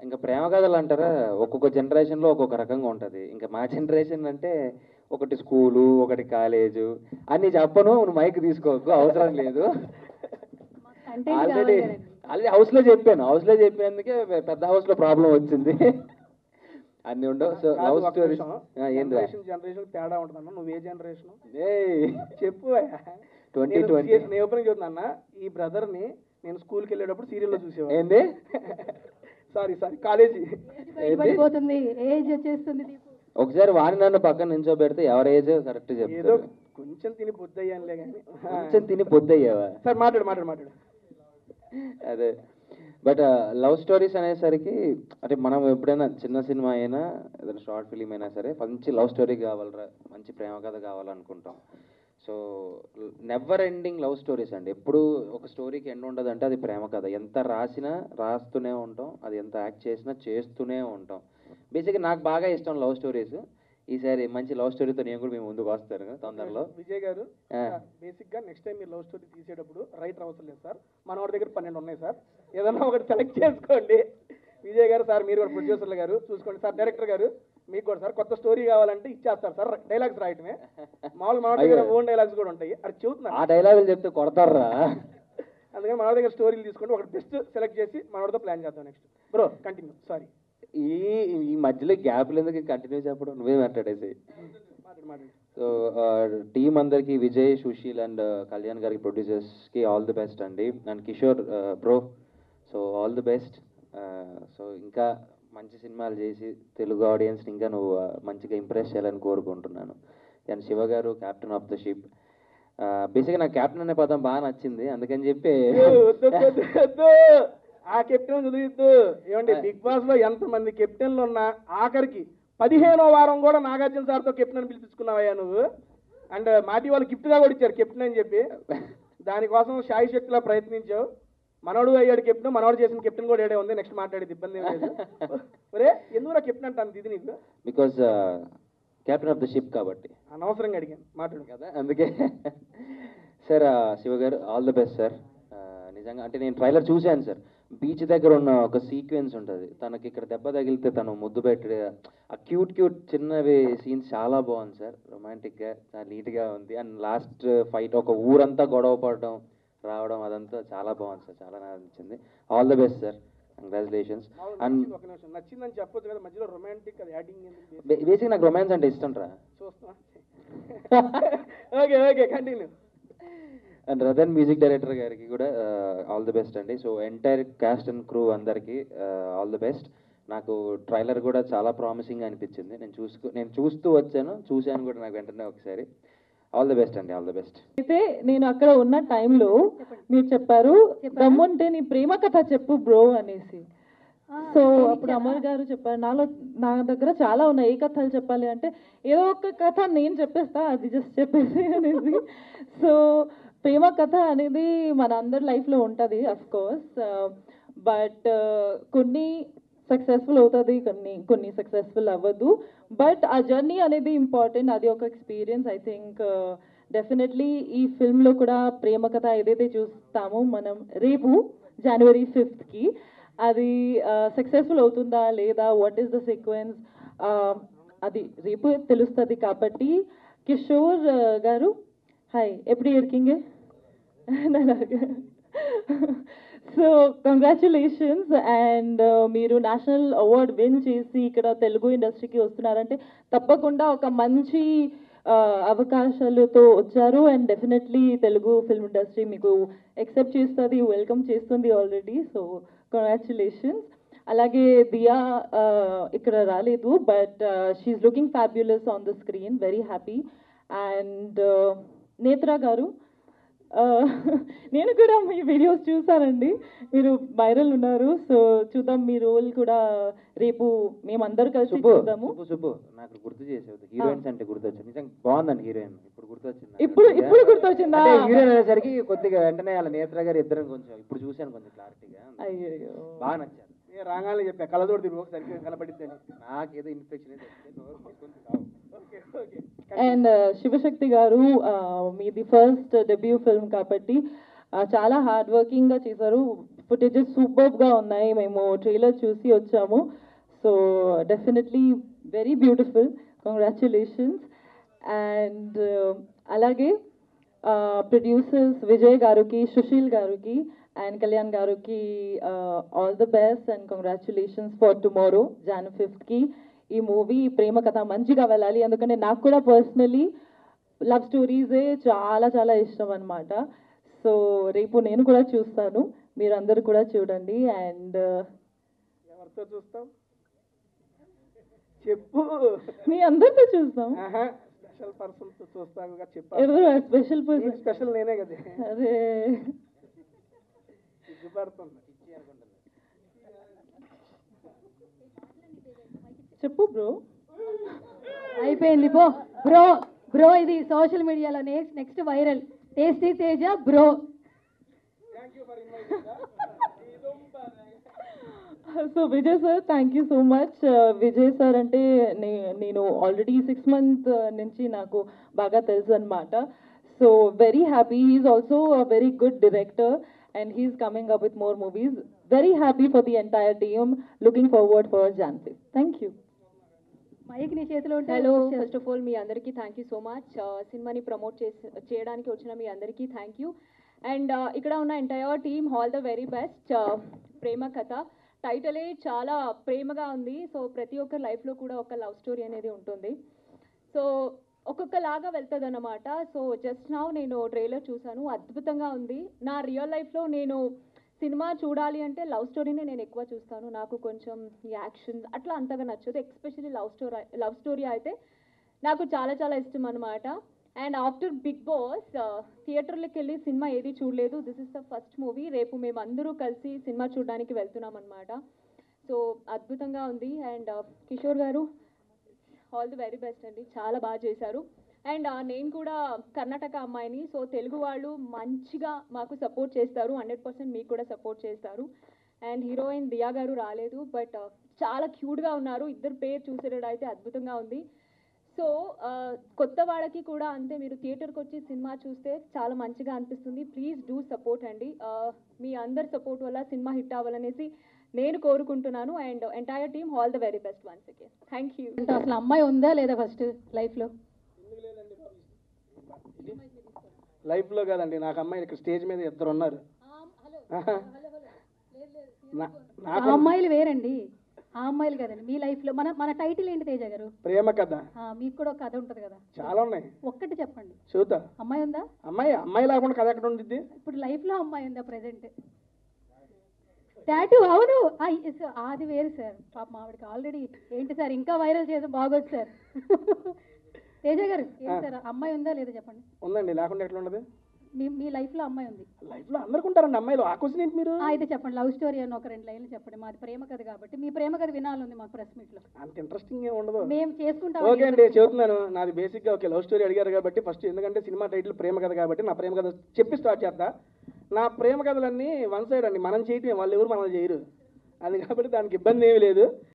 ఇంకా ప్రేమ కథలు అంటారా ఒక్కొక్క జనరేషన్లో ఒక్కొక్క రకంగా ఉంటుంది ఇంకా మా జనరేషన్ అంటే ఒకటి స్కూలు ఒకటి కాలేజు అన్ని చెప్పను నువ్వు మైక్ తీసుకోకు అవసరం లేదు కంటెంట్ ఆల్రెడీ కావాలి కదండి. ఆల్రెడీ హౌస్లో చెప్పాను హౌస్లో చెప్పినందుకే పెద్ద హౌస్లో ప్రాబ్లం వచ్చింది అన్ని ఉండవు సో కాదు, లవ్ ఒక్క స్టోరీస్ నిమిషం. ఏంద్రా జనరేషన్ జనరేషన్ తేడా ఉంటుందన్న నువ్వు ఏ జనరేషన్ ఏయ్ చెప్పు ట్వంటీ నేను ట్వంటీ సీ- నేను ఓపెనింగ్ చెప్తున్నా ఈ బ్రదర్ ని నేను స్కూల్కి వెళ్ళేటప్పుడు సీరియల్లో చూసేవాడు ఏంది సారీ సారీ కాలేజీ బయటపడిపోతుంది ఏజ్ వచ్చేస్తుంది నీకు ఒకసారి వాణి నన్ను పక్కన నించోబెడితే ఎవరి ఏజ్ కరెక్ట్ ఏదో చెప్తారు కొంచెం తిని బుద్ధి అయ్యానులే కానీ కొంచెం తిని పొద్దయ్యావా సార్ మాట్లాడు మాట్లాడు మాట్లాడు అదే బట్ లవ్ స్టోరీస్ అనేసరికి అంటే మనం ఎప్పుడైనా చిన్న సినిమా అయినా ఏదైనా షార్ట్ ఫిలిం అయినా సరే మంచి లవ్ స్టోరీ కావాలరా మంచి ప్రేమ కథ కావాలనుకుంటాం so never ending love stories అండి ఎప్పుడు ఒక స్టోరీకి ఎండ్ ఉండదు అంటే అది ప్రేమ కథ ఎంత రాసినా రాస్తూనే ఉంటాం అది ఎంత యాక్ట్ చేసినా చేస్తూనే ఉంటాం బేసిక్గా నాకు బాగా ఇష్టం లవ్ స్టోరీస్ ఈసారి మంచి లవ్ స్టోరీతో నేను కూడా మేము ముందుకు వస్తాను కదా తొందరలో విజయ్ గారు ఆ. బేసిక్ గా నెక్స్ట్ టైం మీరు లవ్ స్టోరీ తీసేటప్పుడు రైటర్ అవసరం లేదు సార్ మన వాడి దగ్గర పన్నెండు ఉన్నాయి సార్ ఏదన్నా ఒకటి సెలెక్ట్ చేసుకోండి విజయ్ గారు సార్ మీరు కూడా ప్రొడ్యూసర్లు గారు చూసుకోండి సార్ డైరెక్టర్ గారు మీకు కూడా సార్ కొత్త స్టోరీ కావాలంటే ఇచ్చేస్తారు సార్ డైలాగ్స్ రాయటమే మామూలు మన దగ్గర అయ్యో. ఓన్ డైలాగ్స్ కూడా ఉంటాయి అది చెబుతున్నారు ఆ డైలాగులు చెప్తే కొడతారా అందుకని మన దగ్గర స్టోరీలు తీసుకుంటే ఒకటి బెస్ట్ సెలెక్ట్ చేసి మనోడితో ప్లాన్ చేద్దాం నెక్స్ట్ బ్రో కంటిన్యూ సారీ ఈ ఈ మధ్యలో గ్యాప్లు ఎందుకు కంటిన్యూ చెప్పడం నువ్వే మాట్లాడేసి మాట్లాడు మాట్లాడు సో టీం అందరికి విజయ్ సుశీల్ అండ్ కళ్యాణ్ గారికి ప్రొడ్యూసర్స్కి ఆల్ ది బెస్ట్ అండి and Kishore bro so all the best so ఇంకా మంచి సినిమాలు చేసి తెలుగు ఆడియన్స్ని ఇంకా నువ్వు uh, మంచిగా ఇంప్రెస్ చేయాలని కోరుకుంటున్నాను అండ్ శివ గారు క్యాప్టెన్ ఆఫ్ ద షిప్ బేసిక్గా నాకు క్యాప్టెన్ అనే పదం బాగా నచ్చింది అందుకని చెప్పి వద్దు, వద్దు, వద్దు, వద్దు. ఆ కెప్టెన్ చదివిద్దు ఏమండి బిగ్ బాస్ లో ఎంత మంది కెప్టెన్లు ఉన్నా ఆఖరికి పదిహేనో వారం కూడా నాగార్జున సార్తో కెప్టెన్ అని పిలిపించుకున్నావయ్యా నువ్వు అండ్ మాటి వాళ్ళు గిఫ్ట్ గా కూడా ఇచ్చారు కెప్టెన్ అని చెప్పి దానికోసం శాయి శక్తిలో ప్రయత్నించావు మనోడు అయ్యాడు కెప్టెన్ మనోడు చేసిన కెప్టెన్ కూడా ఏడే ఉంది నెక్స్ట్ మాట్లాడేది ఇబ్బంది ఏం లేదు ఒరే ఎందుకు కెప్టెన్ అంటాను ఇది నీకు because captain of the ship కాబట్టి అనవసరంగా అడిగాను మాట్లాడు కదా అందుకే సార్ శివ గారు ఆల్ ద బెస్ట్ సార్ నిజంగా అంటే నేను ట్రైలర్ చూశాను సార్ బీచ్ దగ్గర ఉన్న ఒక సీక్వెన్స్ ఉంటుంది తనకి ఇక్కడ దెబ్బ తగిలితే తను ముద్దు పెట్టి ఆ క్యూట్ క్యూట్ చిన్నవి సీన్స్ చాలా బాగుంది సార్ రొమాంటిక్గా చాలా నీట్గా ఉంది అండ్ లాస్ట్ ఫైట్ ఒక ఊరంతా గొడవ పడడం రావడం అదంతా చాలా బాగుంది సార్ చాలా నాకు నచ్చింది all the best sir congratulations మామూలు అండ్ నచ్చింది ఒక నిమిషం నచ్చిందని చెప్పొచ్చు కదా మధ్యలో రొమాంటిక్ అది యాడింగ్ బేసిక్ నాకు రొమాన్స్ అంటే ఇష్టం రా చూస్తున్నా okay okay continue and Ratan music director గారికి కూడా ఆల్ ది బెస్ట్ అండి so entire cast and crew అందరికి ఆల్ ది బెస్ట్ నాకు ట్రైలర్ కూడా చాలా ప్రామిసింగ్ అనిపించింది నేను చూసుకో నేను చూస్తూ వచ్చాను చూశాను కూడా నాకు వెంటనే ఒకసారి ఆల్ ది బెస్ట్ అండి ఆల్ ది బెస్ట్ అయితే నేను అక్కడ ఉన్న టైంలో మీరు చెప్పారు చెప్పారా? దమ్ముంటే నీ ప్రేమ కథ చెప్పు బ్రో అనేసి ఆ, సో నేను అప్పుడు ఇచ్చానా? అమర్ గారు చెప్పారు నాలో నా దగ్గర చాలా ఉన్నాయి ఏ కథలు చెప్పాలి అంటే ఏదో ఒక కథ నేను చెప్పేస్తా అది జస్ట్ చెప్పేసి అనేది సో ప్రేమ కథ అనేది మన అందరి లైఫ్లో ఉంటుంది అఫ్ కోర్స్ బట్ కొన్ని సక్సెస్ఫుల్ అవుతుంది కొన్ని కొన్ని సక్సెస్ఫుల్ అవ్వదు బట్ ఆ జర్నీ అనేది ఇంపార్టెంట్ అది ఒక ఎక్స్పీరియన్స్ ఐ థింక్ డెఫినెట్లీ ఈ ఫిల్మ్లో కూడా ప్రేమ కథ ఏదైతే చూస్తామో మనం రేపు జనవరి ఫిఫ్త్కి అది సక్సెస్ఫుల్ అవుతుందా లేదా వాట్ ఈస్ ద సీక్వెన్స్ అది రేపు తెలుస్తుంది కాబట్టి కిషోర్ uh, గారు హాయ్ ఎప్పుడు ఇరికింగే సో కంగ్రాచులేషన్స్ అండ్ మీరు నేషనల్ అవార్డ్ విన్ చేసి ఇక్కడ తెలుగు ఇండస్ట్రీకి వస్తున్నారంటే తప్పకుండా ఒక మంచి uh, అవకాశాలతో వచ్చారు and definitely Telugu film industry మీకు ఎక్సెప్ట్ చేస్తుంది వెల్కమ్ చేస్తుంది ఆల్రెడీ సో కంగ్రాచులేషన్స్ అలాగే దియా uh, ఇక్కడ రాలేదు but she looking fabulous on the screen very happy and Netra గారు Uh, నేను కూడా మీ వీడియోస్ చూసానండి మీరు వైరల్ ఉన్నారు సో చూద్దాం మీ రోల్ కూడా రేపు మేమందరూ కలిసి సుబ్బు చూద్దాము సుబ్బు సుబ్బు నాకు గుర్తు చేసేది హీరోయిన్స్ అంటే గుర్తొచ్చింది నిజంగా బాగుందండి హీరోయిన్ ఇప్పుడు గుర్తొచ్చింది నాకు. ఇప్పుడు ఇప్పుడు గుర్తొచ్చిందా అంటే హీరోయిన్ అనేసరికి కొద్దిగా వెంటనే వాళ్ళ నేత్ర గారు ఇద్దరం కొంచెం ఇప్పుడు చూశాను కొంచెం క్లారిటీగా అయ్యో బాగా నచ్చారు నేను రాగానే చెప్పా కళ్ళతోటి తిరుగు ఒకసారి కనపడిద్దని నాకేదో infection okay okay and Shivashakti గారు uh, మీది ఫస్ట్ డెబ్యూ ఫిల్మ్ కాబట్టి uh, చాలా హార్డ్ వర్కింగ్గా చేశారు ఫుటేజెస్ సూపర్గా ఉన్నాయి మేము ట్రైలర్ చూసి వచ్చాము so definitely very beautiful congratulations and అలాగే ప్రొడ్యూసర్స్ విజయ్ గారికి సుశీల్ గారికి అండ్ కళ్యాణ్ గారికి all the best and congratulations for tomorrow జాన్ ఫిఫ్త్కి ఈ మూవీ ప్రేమ కథ మంచిగా వెళ్ళాలి ఎందుకంటే నాకు కూడా పర్సనలీ లవ్ స్టోరీసే చాలా చాలా ఇష్టం అనమాట సో రేపు నేను కూడా చూస్తాను మీరందరూ కూడా చూడండి అండ్ ఎవరితో చూస్తాం చెప్పు మీ అందరితో చూస్తాం స్పెషల్ పర్సన్ తో చూస్తావుగా చెప్పాను ఎవరు స్పెషల్ పర్సన్ స్పెషల్ నేనే కదా అదే సిగ్గుపడుతుంది చెప్పు బ్రో అయిపోయింది పో బ్రో బ్రో ఇది సోషల్ మీడియాలో next next viral tasty Teja bro so Vijay sir thank you so much Vijay sir అంటే నే- నేను ఆల్రెడీ సిక్స్ మంత్ నుంచి నాకు బాగా తెలుసు అనమాట so very happy he's also a very good director and he's coming up with more movies very happy for the entire team looking forward for జాన్సీ thank you mike నీ చేతిలో ఉంటే hello host చేస్తా. ఫస్ట్ ఆఫ్ ఆల్ మీ అందరికీ thank you so much సినిమాని promote చేసి చేయడానికి వచ్చిన మీ అందరికీ థ్యాంక్ యూ అండ్ ఇక్కడ ఉన్న entire team all the very best ప్రేమ కథ టైటిలే చాలా ప్రేమగా ఉంది సో ప్రతి ఒక్కరి లైఫ్లో కూడా ఒక లవ్ స్టోరీ అనేది ఉంటుంది సో ఒక్కొక్కలాగా వెళ్తుంది అనమాట సో జస్ట్ నౌ నేను ట్రైలర్ చూసాను అద్భుతంగా ఉంది నా రియల్ లైఫ్లో నేను సినిమా చూడాలి అంటే లవ్ స్టోరీనే నేను ఎక్కువ చూస్తాను నాకు కొంచెం యాక్షన్ అట్లా అంతగా నచ్చదు especially love story love story అయితే నాకు చాలా చాలా ఇష్టం అనమాట అండ్ ఆఫ్టర్ బిగ్ బాస్ థియేటర్లకు వెళ్ళి సినిమా ఏది చూడలేదు this is the first movie రేపు మేము అందరూ కలిసి సినిమా చూడడానికి వెళ్తున్నాం అనమాట సో అద్భుతంగా ఉంది అండ్ కిషోర్ గారు ఆల్ ది వెరీ బెస్ట్ అండి చాలా బాగా చేశారు అండ్ నేను కూడా కర్ణాటక అమ్మాయిని సో తెలుగు వాళ్ళు మంచిగా మాకు సపోర్ట్ చేస్తారు హండ్రెడ్ పర్సెంట్ మీకు కూడా సపోర్ట్ చేస్తారు అండ్ హీరోయిన్ దియా గారు రాలేదు బట్ చాలా క్యూట్గా ఉన్నారు ఇద్దరు పేరు చూసేటప్పుడు అయితే అద్భుతంగా ఉంది సో కొత్త వాళ్ళకి కూడా అంతే మీరు థియేటర్కి వచ్చి సినిమా చూస్తే చాలా మంచిగా అనిపిస్తుంది ప్లీజ్ డూ సపోర్ట్ అండి ఆ, మీ అందరి సపోర్ట్ వల్ల సినిమా హిట్ అవ్వాలనేసి నేను కోరుకుంటున్నాను and entire team all the very best once again thank you అంటే అసలు అమ్మాయి ఉందా లేదా ఫస్ట్ లైఫ్ లో లైఫ్ లో కాదండి నాకు అమ్మాయి ఇక్కడ స్టేజ్ మీద ఇద్దరు ఉన్నారు ఆహా. నా- ఆ నాకు అమ్మాయిలు వేరండి ఆ అమ్మాయిలు కదండి మీ లైఫ్ లో మన మన టైటిల్ ఏంటి తేజ గారు ప్రేమ కథ ఆ, మీకు కూడా ఒక కథ ఉంటది కదా చాలా ఉన్నాయి ఒక్కటి చెప్పండి చూద్దా అమ్మాయి ఉందా అమ్మాయి అమ్మాయి లేకుండా కథ ఎక్కడ ఉండిద్ది ఇప్పుడు లైఫ్ లో అమ్మాయి ఉందా ప్రెసెంట్ టాటూ అవును ఆ, ఎస్, అది వేరు సార్ పాప ఆవిడకి ఆల్రెడీ ఏంటి సార్ ఇంకా వైరల్ చేసి బాగోదు సార్ తేజ గారు ఏంటి సార్ అమ్మాయి ఉందా లేదా చెప్పండి ఉందండి లేకుండా ఎట్లా ఉండదు మీ మీ లైఫ్ లో అమ్మాయి ఉంది లైఫ్ లో అందరికి ఉంటారండి అమ్మాయిలు ఆ క్వశ్చన్ ఏంటి మీరు ఆ, అయితే చెప్పండి లవ్ స్టోరీ అని ఒక రెండు లైన్లు చెప్పండి మాది ప్రేమ కథ కాబట్టి మీ ప్రేమ కథ వినాలంది మాకు ప్రెస్ మీట్ లో అంత ఇంట్రెస్టింగ్ ఏం ఉండదు మేము చేసుకుంటాం ఓకే అండి చెబుతున్నాను నాది బేసిక్ గా ఓకే లవ్ స్టోరీ అడిగారు కాబట్టి ఫస్ట్ ఎందుకంటే సినిమా టైటిల్ ప్రేమ కథ కాబట్టి నా ప్రేమ కథ చెప్పి స్టార్ట్ చేస్తా నా ప్రేమ కథలన్నీ వన్ సైడ్ అండి మనం చేయటమే వాళ్ళు ఎవరు మనల్ని చేయరు అది కాబట్టి దానికి ఇబ్బంది ఏమీ లేదు